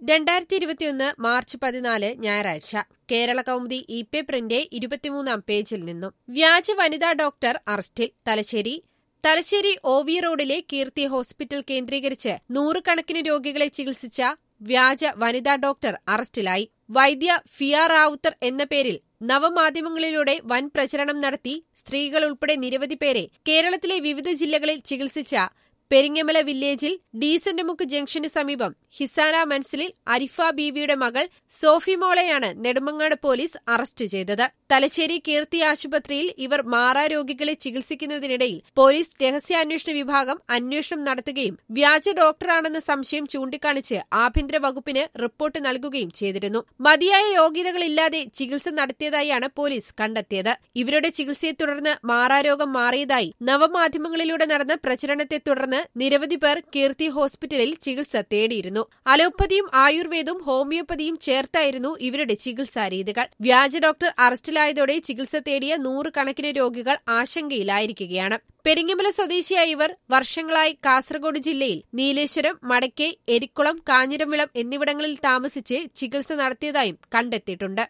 രണ്ടായിരത്തി ഇരുപത്തിയൊന്ന് മാർച്ച് പതിനാല് ഞായറാഴ്ച കേരള കൗമുദി ഇ പേപ്പറിന്റെ ഇരുപത്തിമൂന്നാം പേജിൽ നിന്നും വ്യാജ വനിതാ ഡോക്ടർ അറസ്റ്റിൽ തലശ്ശേരി തലശ്ശേരി ഒ വി റോഡിലെ കീർത്തി ഹോസ്പിറ്റൽ കേന്ദ്രീകരിച്ച് നൂറുകണക്കിന് രോഗികളെ ചികിത്സിച്ച വ്യാജ വനിതാ ഡോക്ടർ അറസ്റ്റിലായി വൈദ്യ ഫിയ റാവുത്തർ എന്ന പേരിൽ നവമാധ്യമങ്ങളിലൂടെ വൻ പ്രചരണം നടത്തി സ്ത്രീകൾ ഉൾപ്പെടെ നിരവധി പേരെ കേരളത്തിലെ വിവിധ ജില്ലകളിൽ ചികിത്സിച്ച പെരിങ്ങമല വില്ലേജിൽ ഡീസന്റ് മുക്ക് ജംഗ്ഷന് സമീപം ഹിസാന മൻസിലിൽ അരിഫ ബീവിയുടെ മകൾ സോഫി മോളെയാണ് നെടുമങ്ങാട് പോലീസ് അറസ്റ്റ് ചെയ്തത് തലശ്ശേരി കീർത്തി ആശുപത്രിയിൽ ഇവർ മാറാ രോഗികളെ ചികിത്സിക്കുന്നതിനിടയിൽ പോലീസ് രഹസ്യാന്വേഷണ വിഭാഗം അന്വേഷണം നടത്തുകയും വ്യാജ ഡോക്ടറാണെന്ന സംശയം ചൂണ്ടിക്കാണിച്ച് ആഭ്യന്തര വകുപ്പിന് റിപ്പോർട്ട് നൽകുകയും ചെയ്തിരുന്നു മതിയായ യോഗ്യതകളില്ലാതെ ചികിത്സ നടത്തിയതായാണ് പോലീസ് കണ്ടെത്തിയത് ഇവരുടെ ചികിത്സയെ തുടർന്ന് മാറാരോഗം മാറിയതായി നവമാധ്യമങ്ങളിലൂടെ നടന്ന പ്രചരണത്തെ തുടർന്ന് നിരവധി പേർ കീർത്തി ഹോസ്പിറ്റലിൽ ചികിത്സ തേടിയിരുന്നു അലോപ്പതിയും ആയുർവേദവും ഹോമിയോപ്പതിയും ചേർത്തായിരുന്നു ഇവരുടെ ചികിത്സാ രീതികൾ വ്യാജ ഡോക്ടർ അറസ്റ്റിലായതോടെ ചികിത്സ തേടിയ നൂറുകണക്കിന് രോഗികൾ ആശങ്കയിലായിരിക്കുകയാണ് പെരിങ്ങമല സ്വദേശിയായ ഇവർ വർഷങ്ങളായി കാസർഗോഡ് ജില്ലയിൽ നീലേശ്വരം മടക്കൈ എരിക്കുളം കാഞ്ഞിരംവിളം എന്നിവിടങ്ങളിൽ താമസിച്ച് ചികിത്സ നടത്തിയതായും കണ്ടെത്തിയിട്ടുണ്ട്